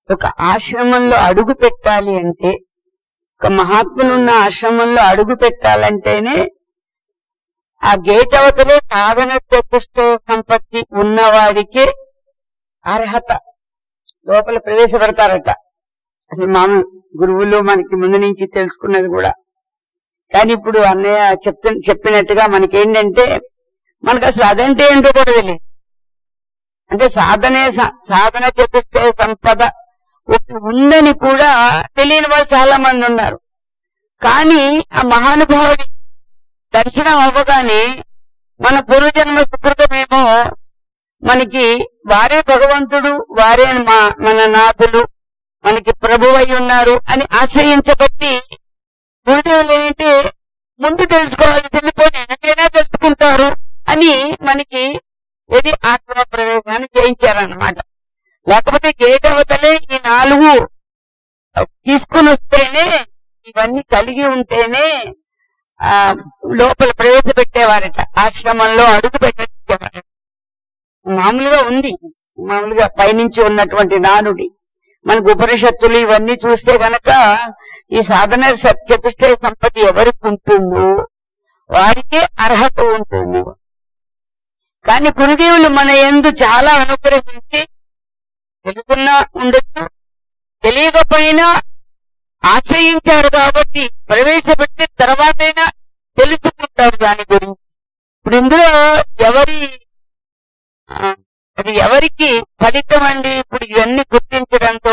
ఒక ఆశ్రమంలో అడుగు పెట్టాలి అంటే ఒక మహాత్ములున్న ఆశ్రమంలో అడుగు పెట్టాలంటేనే ఆ గేట్ అవతలే సాధన చతుష్ట సంపత్తి ఉన్నవాడికే అర్హత లోపల ప్రవేశపెడతారట అసలు మామూలు గురువులు మనకి ముందు నుంచి తెలుసుకున్నది కూడా కానీ ఇప్పుడు అన్నయ్య చెప్తు చెప్పినట్టుగా మనకేంటంటే మనకు అసలు అదంటే ఏంటో కూడా తెలియదు అంటే సాధనే స- సాధన చతుష్ట సంపద ఒకటి ఉందని కూడా తెలియని వాళ్ళు చాలా మంది ఉన్నారు కానీ ఆ మహానుభావుడి దర్శనం అవ్వగానే మన పూర్వజన్మ సుకృతమేమో మనకి వారే భగవంతుడు వారే మా మన నాథులు మనకి ప్రభు అయి ఉన్నారు అని ఆశ్రయించబట్టి గురుదేవులు ఏంటంటే ముందు తెలుసుకోవాల్సింది పోనీ ఎనకైనా తెలుసుకుంటారు అని మనకి ఇది ఆత్మ ప్రవేశాన్ని చేయించారన్నమాట లేకపోతే గేట్ అవతలే ఈ నాలుగు తీసుకుని వస్తేనే ఇవన్నీ కలిగి ఉంటేనే ఆ లోపల ప్రవేశపెట్టేవారట ఆశ్రమంలో అడుగు పెట్టేవారట మామూలుగా ఉంది మామూలుగా పైనుంచి ఉన్నటువంటి నానుడి మనకు ఉపనిషత్తులు ఇవన్నీ చూస్తే గనక ఈ సాధన స- చతుష్టయ సంపత్తి ఎవరికి ఉంటుందో వారికే అర్హత ఉంటుంది కానీ గురుదేవులు మన ఎందు చాలా అనుగ్రహించి తెలుసుకున్నా ఉండొచ్చు తెలియకపోయినా ఆశ్రయించారు కాబట్టి ప్రవేశపెట్టి తర్వాతైనా తెలుసుకుంటారు దాని గురించి ఇప్పుడు ఇందులో ఎవరి ఆ, అది ఎవరికి ఫలితం అండి ఇప్పుడు ఇవన్నీ గుర్తించడంతో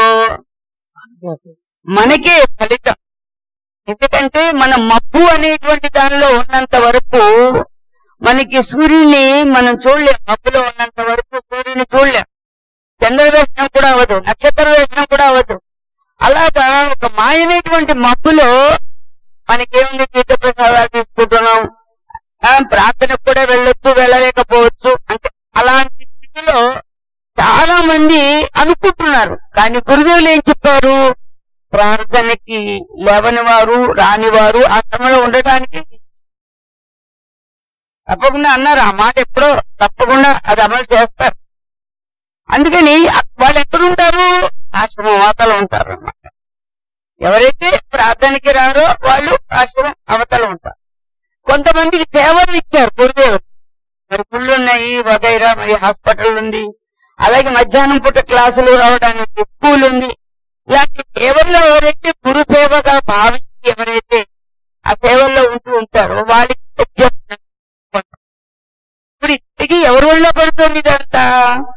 మనకే ఫలితం ఎందుకంటే మన మబ్బు అనేటువంటి దానిలో ఉన్నంత వరకు మనకి సూర్యుని మనం చూడలేం మబ్బులో ఉన్నంత వరకు సూర్యుని చూడలేం చంద్ర దర్శనం కూడా అవ్వదు నక్షత్ర దర్శనం కూడా అవ్వదు అలాగా ఒక మాయమైనటువంటి మబ్బులో మనకేముంది తీర్థ ప్రసాదాలు తీసుకుంటున్నాం ఆ, ప్రార్థనకు కూడా వెళ్ళొచ్చు వెళ్ళలేకపోవచ్చు అంటే అలాంటి స్థితిలో చాలా మంది అనుకుంటున్నారు కానీ గురుదేవులు ఏం చెప్పారు ప్రార్థనకి లేవని వారు రాని వారు ఆ సమయంలో ఉండటానికి తప్పకుండా అన్నారు ఆ మాట ఎప్పుడో తప్పకుండా అది అమలు చేస్తారు అందుకని అ- వాళ్ళు ఎక్కడుంటారు ఆశ్రమం అవతల ఉంటారు అన్నమాట ఎవరైతే ప్రార్థనకి రారో వాళ్ళు ఆశ్రమం అవతల ఉంటారు కొంతమందికి సేవలు ఇచ్చారు గురుదేవులు మరి గుళ్ళు ఉన్నాయి వగైరా మరి హాస్పిటల్ ఉంది అలాగే మధ్యాహ్నం పూట క్లాసులు రావడానికి స్కూల్ ఉంది ఇలాంటి సేవల్లో ఎవరైతే గురు సేవగా భావించి ఎవరైతే ఆ సేవల్లో ఉంటూ ఉంటారో వాళ్ళకి చెప్తున్నారు. ఇప్పుడు ఇప్పటికీ ఎవరి వల్ల పడుతుంది ఇదంతా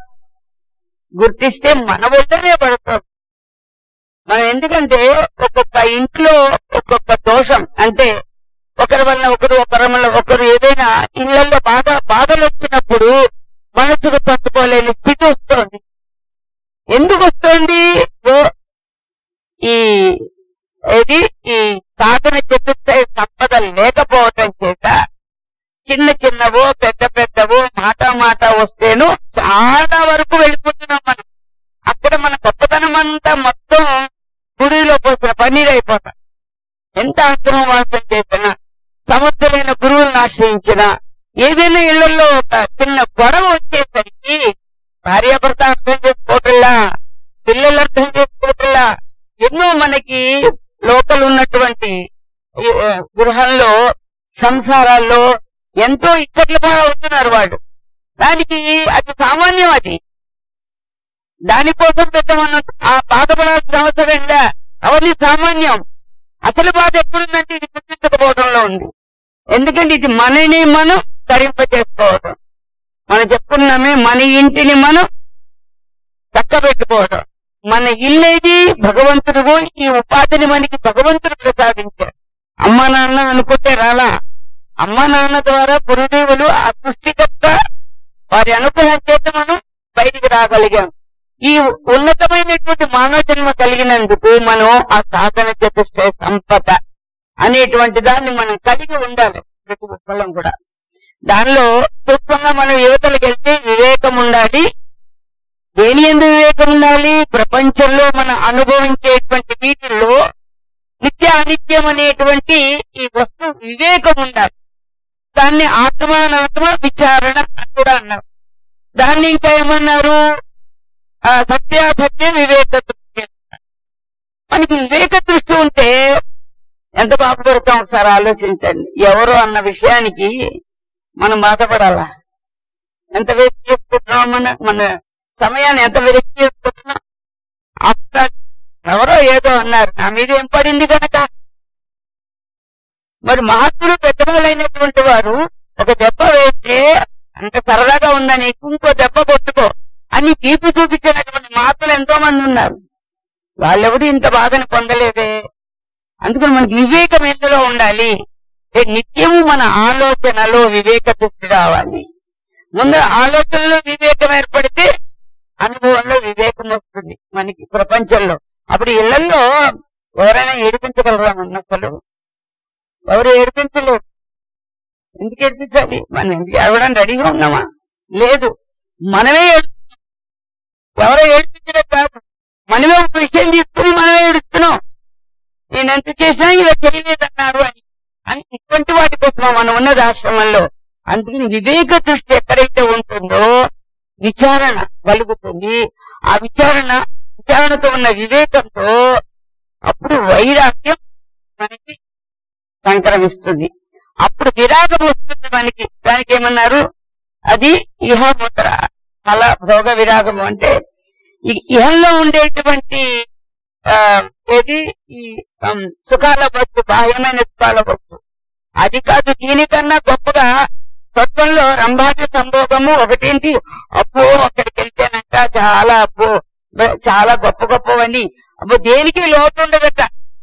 గుర్తిస్తే మన వల్లనే పడుతుంది మనం ఎందుకంటే ఒక్కొక్క ఇంట్లో ఒక్కొక్క దోషం అంటే ఒకరి వల్ల ఒకరు ఒకరి వల్ల ఒకరు ఏదైనా ఇళ్లలో బాధ బాధలు వచ్చినప్పుడు మనసుకు తట్టుకోలేని స్థితి వస్తుంది ఎందుకు వస్తుంది ఓ, ఈ ఇది ఈ సాధన చతుర్థ సంపద లేకపోవటం చేత చిన్న చిన్నవో పెద్ద పెద్దవో మాట మాట వస్తేను చాలా వరకు వెళ్ళిపోతున్నాం మనం అక్కడ మన గొప్పతనం అంతా మొత్తం గుడిలో పోసిన పన్నీరు అయిపోతాం ఎంత ఆశ్రమవాసం చేసినా సమర్థులైన గురువులను ఆశ్రయించిన ఏదైనా ఇళ్లలో ఒక చిన్న గొడవ వచ్చేసరికి భార్యాభర్త అర్థం చేసుకోవట్లా పిల్లలు అర్థం చేసుకోవట్లా ఎన్నో మనకి లోకల్ ఉన్నటువంటి ఈ, ఆ, గృహంలో సంసారాల్లో ఎంతో ఇక్కట్ల బాగా అవుతున్నారు వాళ్ళు దానికి అది సామాన్యం అది దానికోసం పెట్టమన్న ఆ బాధపడాల్సిన అవసరం ఏంటా అవన్నీ సామాన్యం అసలు బాధ ఎక్కడుందంటే ఇది గుర్తించకపోవడంలో ఉంది ఎందుకంటే ఇది మనని మనం ధరింపజేసుకోవడం మనం చెప్పుకున్నామే మన ఇంటిని మనం చక్కబెట్టుకోవడం మన ఇల్లేది భగవంతుడు ఈ ఉపాధిని మనకి భగవంతుడు ప్రసాదించారు అమ్మ నాన్న అనుకుంటే రాలా అమ్మ నాన్న ద్వారా గురుదేవులు ఆ సృష్టికర్త వారి అనుగ్రహం చేత మనం బయటికి రాగలిగాం ఈ ఉన్నతమైనటువంటి మానవ జన్మ కలిగినందుకు మనం ఆ సాధన చతుష్ట సంపద అనేటువంటి దాన్ని మనం కలిగి ఉండాలి ప్రతి ఒక్కళ్ళం కూడా దానిలో సూక్ష్మంగా మనం యువతలకు వెళ్తే వివేకం ఉండాలి దేని ఎందు వివేకం ఉండాలి ప్రపంచంలో మనం అనుభవించేటువంటి వీటిల్లో నిత్య అనిత్యం అనేటువంటి ఈ వస్తువు వివేకం ఉండాలి దాన్ని ఆత్మానాత్మ విచారణ అని కూడా అన్నారు దాన్ని ఇంకా ఏమన్నారు ఆ సత్యాసత్య వివేక దృష్టి. ఎంత బాధపడతాం ఒకసారి ఆలోచించండి ఎవరు అన్న విషయానికి మనం బాధపడాలా ఎంత వేస్ట్ చేసుకుంటున్నాం మన మన సమయాన్ని ఎంత వేస్ట్ చేసుకుంటున్నాం అక్కడ ఎవరో ఏదో అన్నారు నా మీద ఏం పడింది కనుక మరి మహాత్ములు పెద్దవాళ్ళైనటువంటి వారు ఒక దెబ్బ వేస్తే అంత సరదాగా ఉందా నీకు ఇంకో దెబ్బ కొట్టుకో అని తీపి చూపించినటువంటి మహాత్ములు ఎంతో మంది ఉన్నారు వాళ్ళెవరు ఇంత బాధను పొందలేదే అందుకని మనకి వివేకం ఎందులో ఉండాలి ఏ నిత్యము మన ఆలోచనలో వివేక దృష్టి రావాలి ముందు ఆలోచనలో వివేకం ఏర్పడితే అనుభవంలో వివేకం వస్తుంది మనకి ప్రపంచంలో అప్పుడు ఇళ్లలో ఎవరైనా ఏడిపించగలరా మన అసలు ఎవరు ఏడిపించలేరు ఎందుకు ఏడిపించాలి మనం ఎందుకు ఏడవడం రెడీగా ఉన్నామా లేదు మనమే ఏడు- ఎవరో ఏడిపించడం కాదు మనమే ఒక విషయం తీసుకుని మనమే ఏడుస్తున్నాం నేను ఎంత చేసినా ఇలా చేయలేదన్నారు అని అని ఇటువంటి వాటి కోసం మనం ఉన్నది ఆశ్రమంలో అందుకని వివేక దృష్టి ఎక్కడైతే ఉంటుందో విచారణ కలుగుతుంది ఆ విచారణ విచారణతో ఉన్న వివేకంతో అప్పుడు వైరాగ్యం మనకి సంక్రమిస్తుంది అప్పుడు విరాగం వస్తుంది మనకి దానికి ఏమన్నారు అది ఇహముద్ర అలా భోగ విరాగము అంటే ఈ- ఇహంలో ఉండేటువంటి ఆ, ఏది ఈ ఆమ్, సుఖాల వచ్చు బాహ్యమైన సుఖాల వచ్చు అది కాదు దీనికన్నా గొప్పగా తత్వంలో రంభాటి సంభోగము ఒకటేంటి అబ్బో అక్కడికి వెళ్తేనంట చాలా అబ్బో బ- చాలా గొప్ప గొప్పవని అబ్బో దేనికి లోటు ఉండదట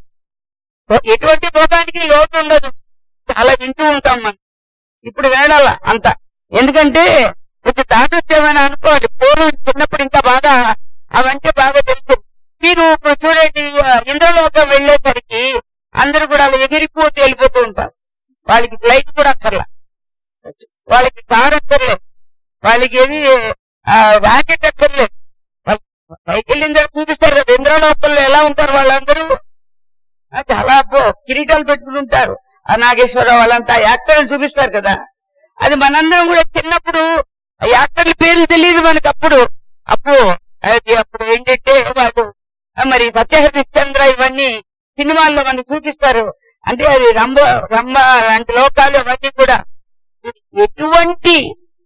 ఎటువంటి భోగానికి లోటు ఉండదు చాలా వింటూ ఉంటాం మనం ఇప్పుడు వినడాల అంత ఎందుకంటే కొంచెం దాటొచ్చేమని అనుకోవాలి పూర్వం చిన్నప్పుడు ఇంకా బాగా అవంటే బాగా తెలుసు మీరు ఇప్పుడు చూడండి ఆ, ఇంద్రలోకం వెళ్ళేసరికి అందరూ కూడా అలా ఎగిరిపోతూ వెళ్ళిపోతూ ఉంటారు వాళ్ళకి ఫ్లైట్ కూడా అక్కర్లా వాళ్ళకి కార్ అక్కర్లేదు వాళ్ళకి ఏది వ్యాకెట్ అక్కర్లేదు వాళ్ళు పైకి వెళ్ళిన తర్వాత చూపిస్తారు కదా ఇంద్రలోకంలో ఎలా ఉంటారు వాళ్ళందరూ ఆ, చాలా అబ్బో కిరీటాలు పెట్టుకుని ఉంటారు ఆ నాగేశ్వరరావు వాళ్ళంతా యాక్టర్లు చూపిస్తారు కదా అది మనందరం కూడా చిన్నప్పుడు ఆ యాక్టర్ల పేర్లు తెలియదు మనకి అప్పుడు అప్పు అది అప్పుడు ఏంటంటే వాళ్ళు ఆ, మరి సత్యహరిశ్చంద్ర ఇవన్నీ సినిమాల్లో మనకి చూపిస్తారు అంటే అది రంభ రంభ లాంటి లోకాలు అవన్నీ కూడా ఎటువంటి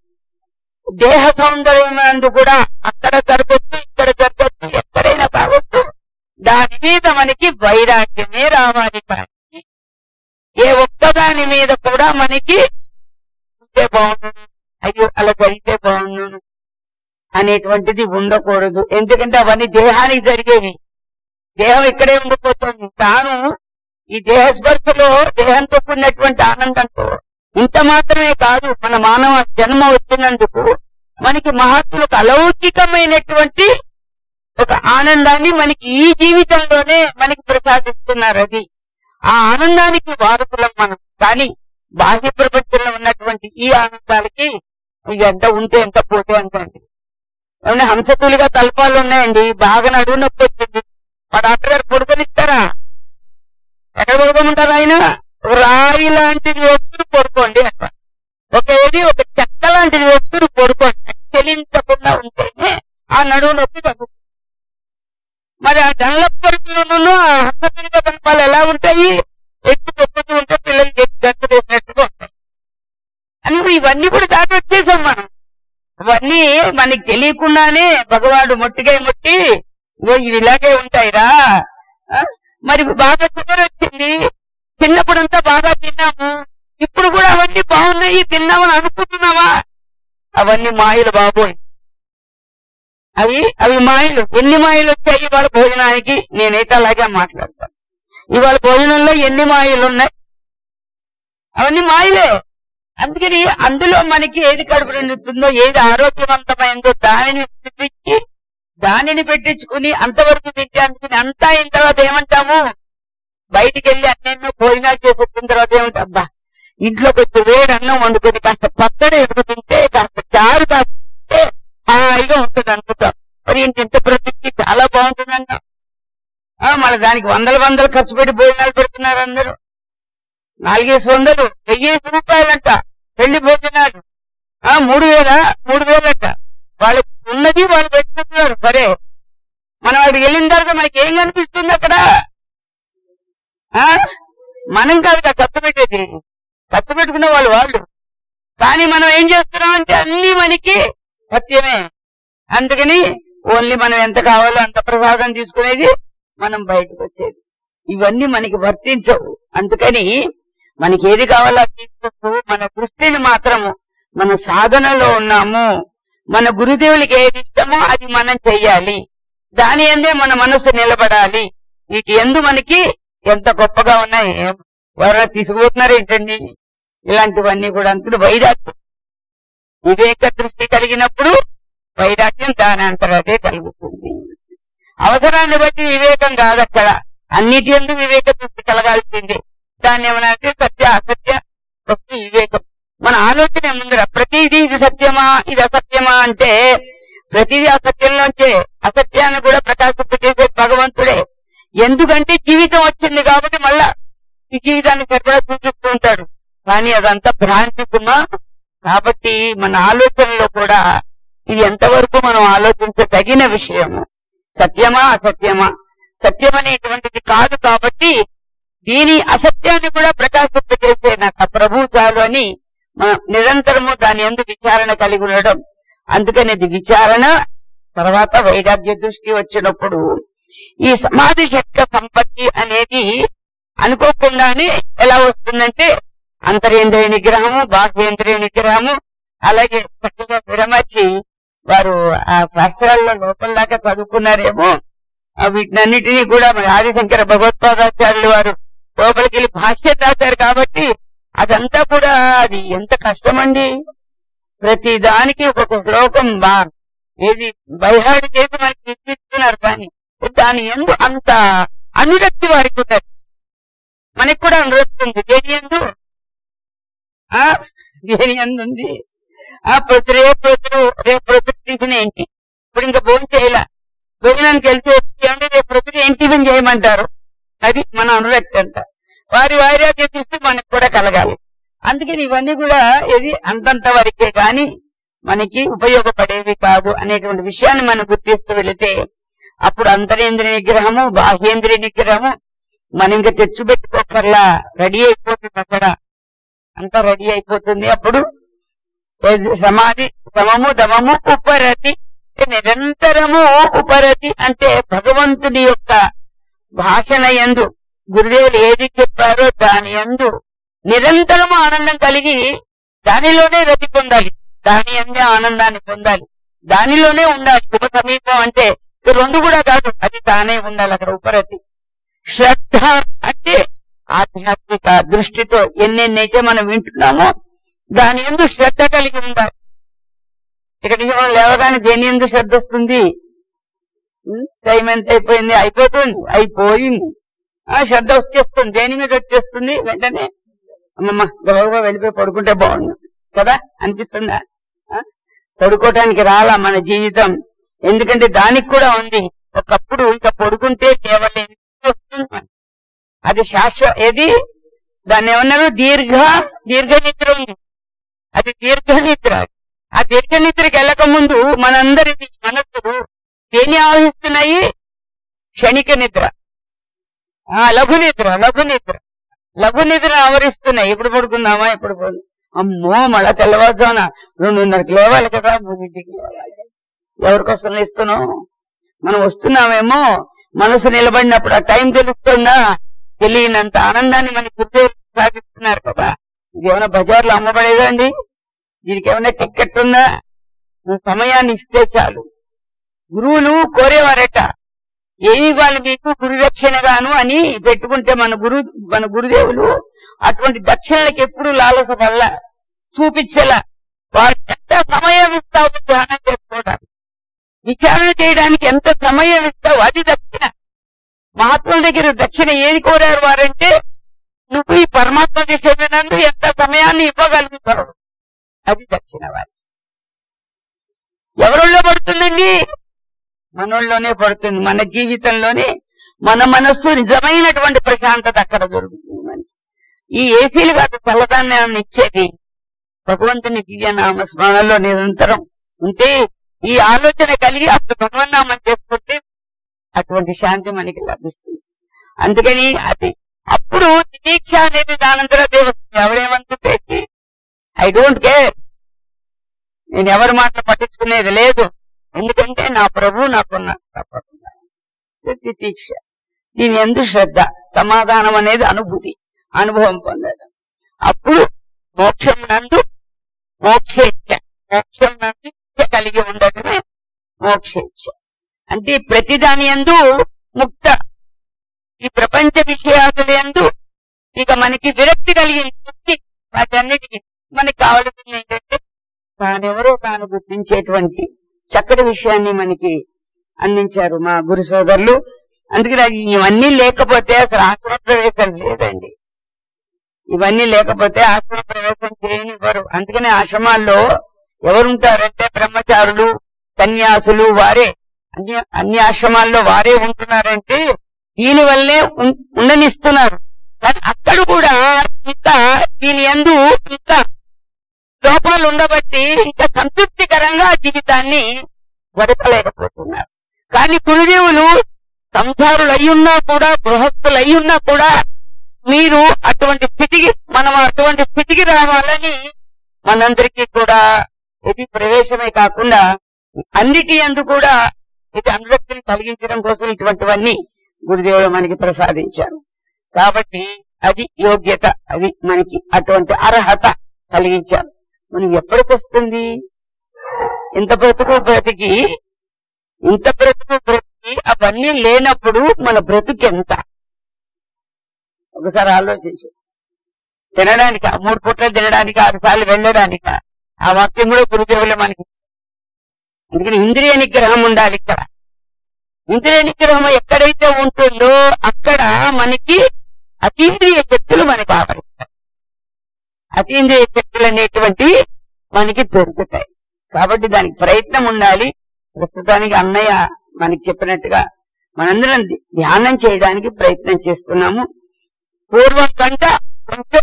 దేహ సౌందర్యం నందు కూడా అక్కడ జరగచ్చు ఇక్కడ జరగచ్చు ఎక్కడైనా కావచ్చు దాని మీద మనకి వైరాగ్యమే రావాలి కానీ ఏ ఒక్కదాని మీద కూడా మనకి ఉంటే బాగుండు అయ్యో అలా జరిగితే బాగుండు అనేటువంటిది ఉండకూడదు ఎందుకంటే అవన్నీ దేహానికి జరిగేవి దేహం ఇక్కడే ఉండిపోతుంది తాను ఈ దేహ స్పర్శలో దేహంతో కూడినటువంటి ఆనందంతో ఇంత మాత్రమే కాదు మన మానవ జన్మ వచ్చినందుకు మనకి మహత్తులకు అలౌకికమైనటువంటి ఒక ఆనందాన్ని మనకి ఈ జీవితంలోనే మనకి ప్రసాదిస్తున్నారు అది ఆ ఆనందానికి వారసులం మనం కానీ బాహ్య ప్రపంచంలో ఉన్నటువంటి ఈ ఆనందాలకి ఇవి ఎంత ఉంటే ఎంత పోతే ఎంత అండి ఏమన్నా హంసతులుగా తలపాలు ఉన్నాయండి బాగా నడువు నొప్పి వచ్చింది మా డాక్టర్ గారు పడుకొనిస్తారా ఎక్కడ పడుకోమంటారు ఆయన ఒక రాయి లాంటిది వస్తువు పడుకోండి అంట ఒక ఏది ఒక చెక్క లాంటిది వస్తువు పడుకోండి చెలించకుండా ఉంటేనే ఆ నడువు నొప్పి తగ్గుతుంది మరి ఆ గంగపరుపులను ఆ హస్తపరిక తలపాలు ఎలా ఉంటాయి ఎత్తు తొక్కుతూ ఉంటే పిల్లలకి గంట వేసినట్టుగా ఉంటాయి అని ఇవన్నీ కూడా దాటి వచ్చేసాం మనం అవన్నీ మనకి తెలియకుండానే భగవాడు మొట్టిగా ముట్టి ఇగో ఇవి ఇలాగే ఉంటాయిరా ఆ? మరి బాగా షుగర్ వచ్చింది చిన్నప్పుడంతా బాగా తిన్నాము ఇప్పుడు కూడా అవన్నీ బాగున్నాయి తిన్నామని అనుకుంటున్నావా అవన్నీ మాయలు బాబోయ్ అవి అవి మాయలు ఎన్ని మాయలు వచ్చాయి ఇవాళ భోజనానికి నేనైతే అలాగే మాట్లాడతాను ఇవాళ భోజనంలో ఎన్ని మాయలు ఉన్నాయి అవన్నీ మాయలే అందుకని అందులో మనకి ఏది కడుపు నిండుతుందో ఏది ఆరోగ్యవంతమైందో దానిని చూపించి దానిని పెట్టించుకుని అంతవరకు తింటే అందుకుని అంతా అయిన తర్వాత ఏమంటాము బయటికి వెళ్ళి అన్నెన్నో భోజనాలు చేసి వచ్చిన తర్వాత ఏమంటాం అబ్బా ఇంట్లో కొంచెం వేడి అన్నం వండుకొని కాస్త పచ్చడి ఎదుగుతుంటే కాస్త చారు కాస్తే హాయిగా ఉంటుంది అనుకుంటాం మరి ఇంత ఇంత ప్రతికి చాలా బాగుంటుందంట ఆ, మళ్ళీ దానికి వందల వందలు ఖర్చు పెట్టి భోజనాలు పెడుతున్నారు అందరూ నాలుగేసి వందలు వెయ్యేసి రూపాయలంట పెళ్లి భోజనాలు ఆ మూడు వేల మూడు వేలంట వాళ్ళు ఉన్నది వాళ్ళు పెట్టుకుంటున్నారు సరే మనం అక్కడికి వెళ్ళిన తర్వాత మనకి ఏం కనిపిస్తుంది అక్కడ ఆ మనం కాదు కదా ఖర్చు పెట్టేది ఖర్చు పెట్టుకున్న వాళ్ళు వాళ్ళు కానీ మనం ఏం చేస్తున్నాం అంటే అన్ని మనకి సత్యమే అందుకని ఓన్లీ మనం ఎంత కావాలో అంత ప్రసాదం తీసుకునేది మనం బయటకు వచ్చేది ఇవన్నీ మనకి వర్తించవు అందుకని మనకి ఏది కావాలో అది తీసుకోవచ్చు మన దృష్టిని మాత్రము మన సాధనలో ఉన్నాము మన గురుదేవులకి ఏది ఇష్టమో అది మనం చెయ్యాలి దాని ఎందే మన మనసు నిలబడాలి వీటి ఎందు మనకి ఎంత గొప్పగా ఉన్నాయి ఏం- ఎవరైనా తీసుకుపోతున్నారు ఏంటండి ఇలాంటివన్నీ కూడా అంతులు వైరాగ్యం వివేక దృష్టి కలిగినప్పుడు వైరాగ్యం దాని అంతరదే కలుగుతుంది అవసరాన్ని బట్టి వివేకం కాదు అక్కడ అన్నిటి ఎందు వివేక దృష్టి కలగాల్సిందే దాన్ని ఏమన్నా అంటే సత్య అసత్య వస్తు వివేకం మన ఆలోచన ముందర ప్రతిదీ ఇది సత్యమా ఇది అసత్యమా అంటే ప్రతిదీ అసత్యంలోంచే అసత్యాన్ని కూడా ప్రకాశింపజేసే భగవంతుడే ఎందుకంటే జీవితం వచ్చింది కాబట్టి మళ్ళా ఈ జీవితాన్ని సరిపడా సూచిస్తూ ఉంటాడు కానీ అదంతా భ్రాంతి సుమా కాబట్టి మన ఆలోచనలో కూడా ఇది ఎంతవరకు మనం ఆలోచించదగిన విషయము సత్యమా అసత్యమా సత్యం అనేటువంటిది కాదు కాబట్టి దీని అసత్యాన్ని కూడా ప్రకాశింపజేసే నాకు ఆ ప్రభు చాలు అని మనం నిరంతరము దాని ఎందు విచారణ కలిగి ఉండడం అందుకని ఇది విచారణ తర్వాత వైరాగ్య దృష్టి వచ్చినప్పుడు ఈ సమాధి శక్తి సంపత్తి అనేది అనుకోకుండానే ఎలా వస్తుందంటే అంతరేంద్రియ నిగ్రహము బాహ్యేంద్రియ నిగ్రహము అలాగే చక్కగా విరమర్చి వారు ఆ శాస్త్రాల్లో లోపల దాకా చదువుకున్నారేమో ఆ వీటినన్నిటినీ కూడా మన ఆదిశంకర భగవత్పాదాచార్యులు వారు లోపలికి వెళ్ళి భాష్యం రాశారు కాబట్టి అదంతా కూడా అది ఎంత కష్టమండి ప్రతి దానికి ఒక్కొక్క శ్లోకం బా ఏది బైహాడి చేసి మనకి వినిపిస్తున్నారు కానీ దాని ఎందు అంత అనురక్తి వారికి ఉన్నది మనకి కూడా అనురక్తి ఉంది దేని ఎందు ఆ దేని ఎందు ఉంది ఆ ప్రతి రేపు ప్రతి రేపు ప్రతి టిఫిన్ ఏంటి ఇప్పుడు ఇంకా భోజనం చేయాల భోజనానికి వెళ్తే ఏమంటే రేపు ప్రతి ఏం టిఫిన్ చేయమంటారు అది మన అనురక్తి అంట వారి వైరాగ్య చూస్తే మనకు కూడా కలగాలి అందుకని ఇవన్నీ కూడా ఇది అంతంత వరకే గాని మనకి ఉపయోగపడేవి కాదు అనేటువంటి విషయాన్ని మనం గుర్తిస్తూ వెళితే అప్పుడు అంతరేంద్రియ నిగ్రహము బాహ్యేంద్రియ నిగ్రహము మనం ఇంకా తెచ్చిపెట్టుకోకర్లా రెడీ అయిపోతుంది అక్కడ అంతా రెడీ అయిపోతుంది అప్పుడు ఏది సమాధి సమము దమము ఉపరతి నిరంతరము ఉపరతి అంటే భగవంతుని యొక్క భాషణ యందు గురుదేవులు ఏది చెప్పారో దాని యందు నిరంతరము ఆనందం కలిగి దానిలోనే రతి పొందాలి దాని అందే ఆనందాన్ని పొందాలి దానిలోనే ఉండాలి శుభ సమీపం అంటే ఈ రెండు కూడా కాదు అది తానే ఉండాలి అక్కడ ఉపరతి శ్రద్ధ అంటే ఆధ్యాత్మిక దృష్టితో ఎన్నెన్నైతే మనం వింటున్నామో దాని ఎందు శ్రద్ధ కలిగి ఉండాలి ఇక్కడ మనం లేవగానే దేని ఎందు శ్రద్ధ వస్తుంది ఉం? టైం ఎంత అయిపోయింది అయిపోతుంది అయిపోయింది ఆ శ్రద్ధ వచ్చేస్తుంది దేని మీద వచ్చేస్తుంది వెంటనే అమ్మమ్మ గబగబా వెళ్ళిపోయి పడుకుంటే బాగుండు కదా అనిపిస్తుందా ఆ? పడుకోవటానికి రాలా మన జీవితం ఎందుకంటే దానికి కూడా ఉంది ఒకప్పుడు ఇక పడుకుంటే కేవలం వస్తుంది మనకి. అది శాశ్వత ఏది దాన్ని ఏమన్నారు దీర్ఘ దీర్ఘ నిద్ర ఉంది అది దీర్ఘ నిద్ర ఆ దీర్ఘ నిద్రకి వెళ్ళక ముందు మనందరి మనస్సులు దేన్ని ఆవహిస్తున్నాయి క్షణిక నిద్ర ఆ లఘు నిద్ర లఘు నిద్ర లఘు నిద్ర ఆవరిస్తున్నాయి ఎప్పుడు పడుకుందామా ఎప్పుడు పడు అమ్మో మళ్ళా తెల్లవారుజామున రెండున్నరకి లేవాలి కదా మూడింటికి లేవాలి ఎవరికోసం ఇస్తున్నాం మనం వస్తున్నామేమో మనసు నిలబడినప్పుడు ఆ టైం తెలుస్తుందా తెలియనంత ఆనందాన్ని మన గుర్తు సాగిస్తున్నారు కదా ఇది ఏమైనా బజార్లో అమ్మబడేదా అండి దీనికి ఏమైనా టికెట్ ఉందా నువ్వు సమయాన్ని ఇస్తే చాలు గురువులు కోరేవారట ఏమి ఇవ్వాలి మీకు గురు దక్షిణగాను అని పెట్టుకుంటే మన గురు మన గురుదేవులు అటువంటి దక్షిణలకు ఎప్పుడు లాలస వల్ల చూపించలా వారికి ఎంత సమయం ఇస్తావు ధ్యానం చేసుకోవడానికి విచారణ చేయడానికి ఎంత సమయం ఇస్తావు అది దక్షిణ మహాత్ముల దగ్గర దక్షిణ ఏది కోరారు వారంటే నువ్వు ఈ పరమాత్మ చేసేటందు ఎంత సమయాన్ని ఇవ్వగలుగుతావు అది దక్షిణ వారి ఎవరిలో పడుతుందండి మనోళ్ళలోనే పడుతుంది మన జీవితంలోనే మన మనస్సు నిజమైనటువంటి ప్రశాంతత అక్కడ దొరుకుతుంది మనకి ఈ ఏసీలు కాదు చల్లదాన్ని ఇచ్చేది భగవంతుని దివ్యనామ స్మరణలో నిరంతరం ఉంటే ఈ ఆలోచన కలిగి అప్పుడు భగవన్నామని చేసుకుంటే అటువంటి శాంతి మనకి లభిస్తుంది అందుకని అది అప్పుడు దీక్ష అనేది దానంతరం అదే వస్తుంది ఎవరేమనుకుంటే ఐ డోంట్ కేర్ నేను ఎవరి మాటలు పట్టించుకునేది లేదు ఎందుకంటే నా ప్రభు నాకున్నాడు తప్పకుండా ఇది దీక్ష దీని ఎందు శ్రద్ధ సమాధానం అనేది అనుభూతి అనుభవం పొందడం అప్పుడు మోక్షం నందు మోక్షేచ్ఛ మోక్షం నందు ఇచ్చ కలిగి ఉండటమే మోక్షేచ్ఛ అంటే ప్రతి దాని ఎందు ముక్త ఈ ప్రపంచ విషయాదుల ఎందు ఇక మనకి విరక్తి కలిగిన శక్తి వాటన్నిటికీ మనకి కావలసింది ఏంటంటే తానెవరో తాను గుర్తించేటువంటి చక్కటి విషయాన్ని మనకి అందించారు మా గురు సోదరులు అందుకని అది ఇవన్నీ లేకపోతే అసలు ఆశ్రమ ప్రవేశం లేదండి ఇవన్నీ లేకపోతే ఆశ్రమ ప్రవేశం చేయనివ్వరు అందుకనే ఆశ్రమాల్లో ఎవరుంటారంటే బ్రహ్మచారులు సన్యాసులు వారే అన్ని అన్ని ఆశ్రమాల్లో వారే ఉంటున్నారంటే దీని వల్లే ఉం- ఉండనిస్తున్నారు కానీ అక్కడ కూడా ఇంకా దీని ఎందు ఇంకా లోపాలు ఉండబట్టి ఇంకా సంతృప్తికరంగా జీవితాన్ని గడపలేకపోతున్నారు కానీ గురుదేవులు సంసారులు అయ్యున్నా కూడా గృహస్థులు అయ్యున్నా కూడా మీరు అటువంటి స్థితికి మనం అటువంటి స్థితికి రావాలని మనందరికీ కూడా ఇది ప్రవేశమే కాకుండా అన్నిటి అందు కూడా ఇది అనురక్తిని కలిగించడం కోసం ఇటువంటివన్నీ గురుదేవులు మనకి ప్రసాదించారు కాబట్టి అది యోగ్యత అది మనకి అటువంటి అర్హత కలిగించారు మనం ఎప్పటికి వస్తుంది ఇంత బ్రతుకు బ్రతికి ఇంత బ్రతుకు బ్రతికి అవన్నీ లేనప్పుడు మన బ్రతుకు ఎంత ఒకసారి ఆలోచించు తినడానికి ఆ మూడు పూటలు తినడానికి ఆరు సార్లు వెళ్ళడానికి ఆ వాక్యం కూడా గురుదేవులే మనకి అందుకని ఇంద్రియ నిగ్రహం ఉండాలి ఇక్కడ ఇంద్రియ నిగ్రహం ఎక్కడైతే ఉంటుందో అక్కడ మనకి అతీంద్రియ శక్తులు మనకు ఆవరిస్తాయి అతీంద్రియ శక్తులు అనేటువంటివి మనకి దొరుకుతాయి కాబట్టి దానికి ప్రయత్నం ఉండాలి ప్రస్తుతానికి అన్నయ్య మనకి చెప్పినట్టుగా మనందరం ధ్య- ధ్యానం చేయడానికి ప్రయత్నం చేస్తున్నాము పూర్వం కంట కొంచెం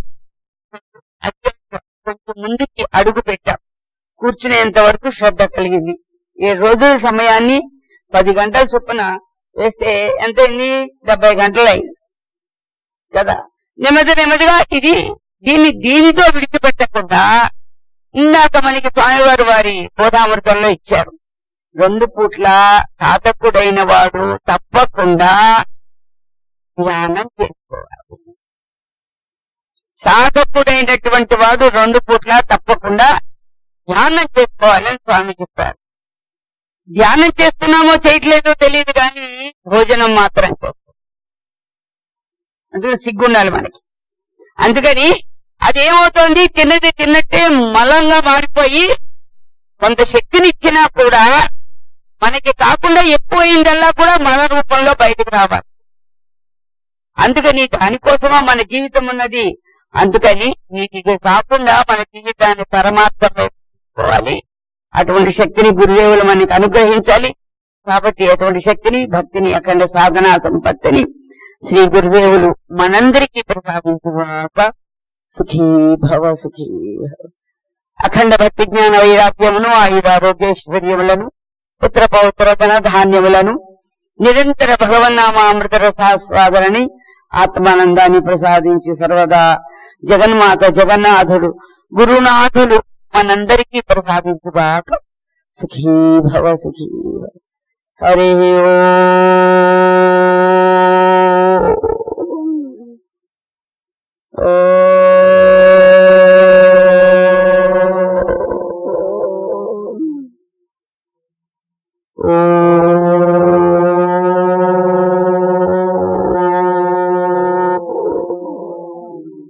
అత్యంత కొంచెం ముందుకి అడుగు పెట్టాం కూర్చునేంత వరకు శ్రద్ధ కలిగింది ఈ రోజుల సమయాన్ని పది గంటల చొప్పున వేస్తే ఎంత అయింది డెబ్బై గంటలు అయింది కదా నెమ్మది నెమ్మదిగా ఇది దీన్ని దీనితో విడిచిపెట్టకుండా ఇందాక మనకి స్వామివారు వారి బోధామృతంలో ఇచ్చారు రెండు పూట్ల సాధకుడైన వాడు తప్పకుండా ధ్యానం చేసుకోవాలి సాధకుడైనటువంటి వాడు రెండు పూట్ల తప్పకుండా ధ్యానం చేసుకోవాలని స్వామి చెప్పారు ధ్యానం చేస్తున్నామో చేయట్లేదో తెలియదు కానీ భోజనం మాత్రం చేస్తాం అందులో సిగ్గుండాలి మనకి అందుకని అదేమవుతోంది తిన్నది తిన్నట్టే మలంగా మారిపోయి కొంత శక్తిని ఇచ్చినా కూడా మనకి కాకుండా ఎక్కువైందల్లా కూడా మన రూపంలో బయటకు రావాలి అందుకని దానికోసమా మన జీవితం ఉన్నది అందుకని వీటికి కాకుండా మన జీవితాన్ని పరమాత్మలో తీసుకోవాలి అటువంటి శక్తిని గురుదేవులు మనకి అనుగ్రహించాలి కాబట్టి అటువంటి శక్తిని భక్తిని అఖండ సాధనా సంపత్తిని శ్రీ గురుదేవులు మనందరికీ ప్రసాదించుగాక సుఖీ భవ సుఖీ భవ అఖండ భక్తి జ్ఞాన వైరాగ్యమును ఆయురారోగ్యైశ్వర్యములను పుత్ర పౌత్ర ధన ధాన్యములను నిరంతర భగవన్నామామృత రసాస్వాదనని ఆత్మానందాన్ని ప్రసాదించి సర్వదా జగన్మాత జగన్నాథుడు గురునాథుడు మనందరికీ ప్రసాదించుగాక సుఖీ భవ సుఖీ భవ హరి ఓ